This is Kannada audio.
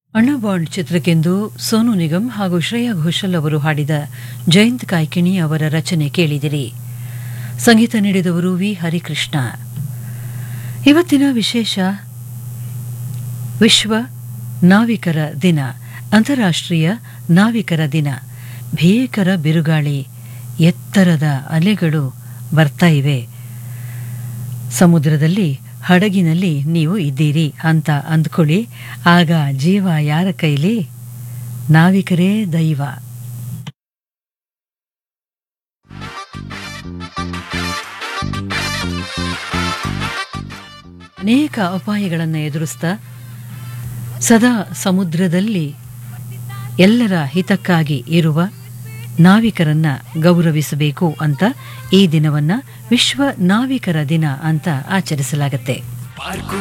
ಅಣ್ಣ ಬಾಂಡ್ ಚಿತ್ರಕ್ಕೆಂದು ಸೋನು ನಿಗಮ್ ಹಾಗೂ ಶ್ರೇಯಾ ಘೋಷಲ್ ಅವರು ಹಾಡಿದ ಜಯಂತ್ ಕಾಯ್ಕಿಣಿ ಅವರ ರಚನೆ ಕೇಳಿದಿರಿ ಸಂಗೀತ ನೀಡಿದವರು ವಿ ಹರಿಕೃಷ್ಣ ಇವತ್ತಿನ ವಿಶೇಷ ವಿಶ್ವ ನಾವಿಕರ ದಿನ ಅಂತಾರಾಷ್ಟ್ರೀಯ ನಾವಿಕರ ದಿನ ಭೀಕರ ಬಿರುಗಾಳಿ ಎತ್ತರದ ಅಲೆಗಳು ಬರ್ತಾ ಇವೆ ಸಮುದ್ರದಲ್ಲಿ ಹಡಗಿನಲ್ಲಿ ನೀವು ಇದ್ದೀರಿ ಅಂತ ಅಂದ್ಕೊಳ್ಳಿ ಆಗ ಜೀವ ಯಾರ ಕೈಲಿ ನಾವಿಕರೇ ದೈವ ಅನೇಕ ಅಪಾಯಗಳನ್ನು ಎದುರಿಸ್ತಾ ಸದಾ ಸಮುದ್ರದಲ್ಲಿ ಎಲ್ಲರ ಹಿತಕ್ಕಾಗಿ ಇರುವ ನಾವಿಕರನ್ನ ಗೌರವಿಸಬೇಕು ಅಂತ ಈ ದಿನವನ್ನ ವಿಶ್ವ ನಾವಿಕರ ದಿನ ಅಂತ ಆಚರಿಸಲಾಗುತ್ತೆ